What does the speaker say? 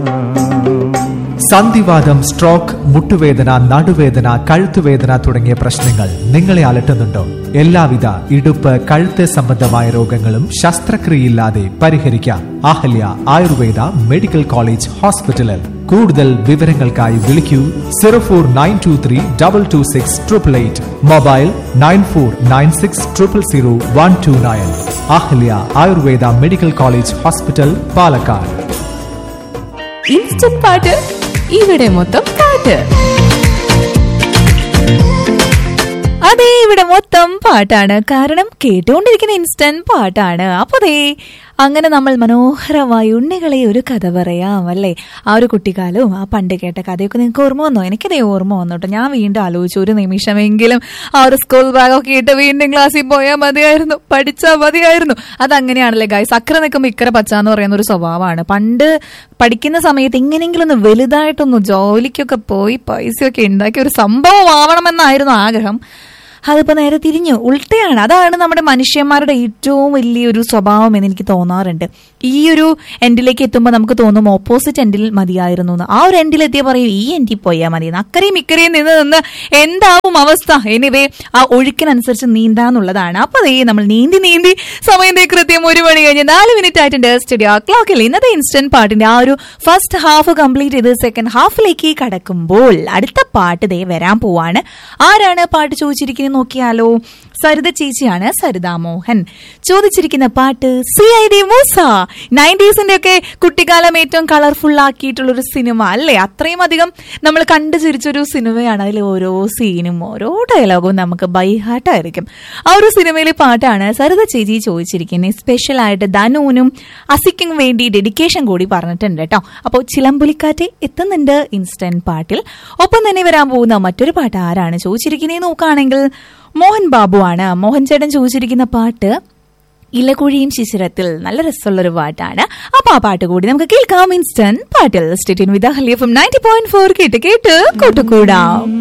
സന്ധിവാദം സ്ട്രോക്ക് മുട്ടുവേദന നടുവേദന കഴുത്തുവേദന തുടങ്ങിയ പ്രശ്നങ്ങൾ നിങ്ങളെ അലട്ടുന്നുണ്ടോ എല്ലാവിധ ഇടുപ്പ് കഴുത്ത് സംബന്ധമായ രോഗങ്ങളും ശസ്ത്രക്രിയയില്ലാതെ പരിഹരിക്കാം അഹല്യ ആയുർവേദ മെഡിക്കൽ കോളേജ് ഹോസ്പിറ്റലിൽ കൂടുതൽ വിവരങ്ങൾക്കായി വിളിക്കൂ zero four nine two three double two six triple eight mobile nine four nine six triple zero one two nine Ahalya Ayurveda medical college hospital Palakkad instant പാട്ട് ഇവിടെ മൊത്തം പാട്ട് അതെ ഇവിടെ മൊത്തം പാട്ടാണ് കാരണം കേട്ടുകൊണ്ടിരിക്കുന്ന ഇൻസ്റ്റന്റ് പാട്ടാണ് അപ്പൊ ദേ അങ്ങനെ നമ്മൾ മനോഹരമായി ഉണ്ണികളെ ഒരു കഥ പറയാം അല്ലേ ആ ഒരു കുട്ടിക്കാലവും ആ പണ്ട് കേട്ട കഥയൊക്കെ നിങ്ങൾക്ക് ഓർമ്മ വന്നോ എനിക്കതേ ഓർമ്മ വന്നു കേട്ടോ ഞാൻ വീണ്ടും ആലോചിച്ചു ഒരു നിമിഷമെങ്കിലും ആ ഒരു സ്കൂൾ ബാഗൊക്കെ ഇട്ട് വീണ്ടും ക്ലാസ്സിൽ പോയാൽ മതിയായിരുന്നു പഠിച്ചാൽ മതിയായിരുന്നു അതങ്ങനെയാണല്ലേ ഗായ്സ് അക്കരെ നിൽക്കുമ്പോൾ ഇക്കരെ പച്ച എന്ന് പറയുന്ന ഒരു സ്വഭാവമാണ് പണ്ട് പഠിക്കുന്ന സമയത്ത് എങ്ങനെയെങ്കിലും ഒന്ന് വലുതായിട്ടൊന്ന് ജോലിക്കൊക്കെ പോയി പൈസയൊക്കെ ഉണ്ടാക്കി ഒരു സംഭവം ആവണമെന്നായിരുന്നു ആഗ്രഹം അതിപ്പോ നേരെ തിരിഞ്ഞു ഉൾട്ടയാണ് അതാണ് നമ്മുടെ മനുഷ്യന്മാരുടെ ഏറ്റവും വലിയൊരു സ്വഭാവം എന്ന് എനിക്ക് തോന്നാറുണ്ട് ഈ ഒരു എൻഡിലേക്ക് എത്തുമ്പോൾ നമുക്ക് തോന്നും ഓപ്പോസിറ്റ് എൻഡിൽ മതിയായിരുന്നു എന്ന് ആ ഒരു എൻഡിൽ എത്തിയ പറയും ഈ എൻഡിൽ പോയാൽ മതി അക്കരയും ഇക്കരയും നിന്ന് നിന്ന് എന്താവും അവസ്ഥ എനിവേ ആ ഒഴുക്കിനനുസരിച്ച് നീന്താന്നുള്ളതാണ് അപ്പൊ അതേ നമ്മൾ നീന്തി നീന്തി സമയം ദേ കൃത്യം ഒരു മണി കഴിഞ്ഞ് നാല് മിനിറ്റ് ആയിട്ടുണ്ട് സ്റ്റുഡിയോ ക്ലോക്കിൽ ഇന്നത്തെ ഇൻസ്റ്റന്റ് പാട്ടിന്റെ ആ ഒരു ഫസ്റ്റ് ഹാഫ് കംപ്ലീറ്റ് ചെയ്ത് സെക്കൻഡ് ഹാഫിലേക്ക് കടക്കുമ്പോൾ അടുത്ത പാട്ട് ദേ വരാൻ പോവാണ് ആരാണ് പാട്ട് ചോദിച്ചിരിക്കുന്നത് നോക്കിയാലോ സരിത ചേച്ചിയാണ് സരിത മോഹൻ ചോദിച്ചിരിക്കുന്ന പാട്ട് സി ഐ ഡി മൂസ നയൻറ്റീസിന്റെ ഒക്കെ കുട്ടിക്കാലം ഏറ്റവും കളർഫുൾ ആക്കിയിട്ടുള്ള ഒരു സിനിമ അല്ലേ അത്രയും അധികം നമ്മൾ കണ്ടു ചിരിച്ചൊരു സിനിമയാണ് അതിൽ ഓരോ സീനും ഓരോ ഡയലോഗും നമുക്ക് ബൈഹാർട്ടായിരിക്കും ആ ഒരു സിനിമയിലെ പാട്ടാണ് സരിത ചേച്ചി ചോദിച്ചിരിക്കുന്നത് സ്പെഷ്യൽ ആയിട്ട് ധനുവിനും അസിക്കും വേണ്ടി ഡെഡിക്കേഷൻ കൂടി പറഞ്ഞിട്ടുണ്ട് കേട്ടോ അപ്പോൾ ചിലമ്പുലിക്കാറ്റ് എത്തുന്നുണ്ട് ഇൻസ്റ്റന്റ് പാട്ടിൽ ഒപ്പം തന്നെ വരാൻ പോകുന്ന മറ്റൊരു പാട്ട് ആരാണ് ചോദിച്ചിരിക്കുന്നത് നോക്കുകയാണെങ്കിൽ മോഹൻ ബാബു ആണ് മോഹൻ ചേട്ടൻ ചോദിച്ചിരിക്കുന്ന പാട്ട് ഇലക്കുഴിയും ശിശിരത്തിൽ നല്ല രസമുള്ളൊരു പാട്ടാണ് അപ്പൊ ആ പാട്ട് കൂടി നമുക്ക് കേൾക്കാം ഇൻസ്റ്റന്റ് പാട്ടിൽ state with Ahalya from ninety point four കേട്ട് കേട്ട് കൂട്ടുകൂടാം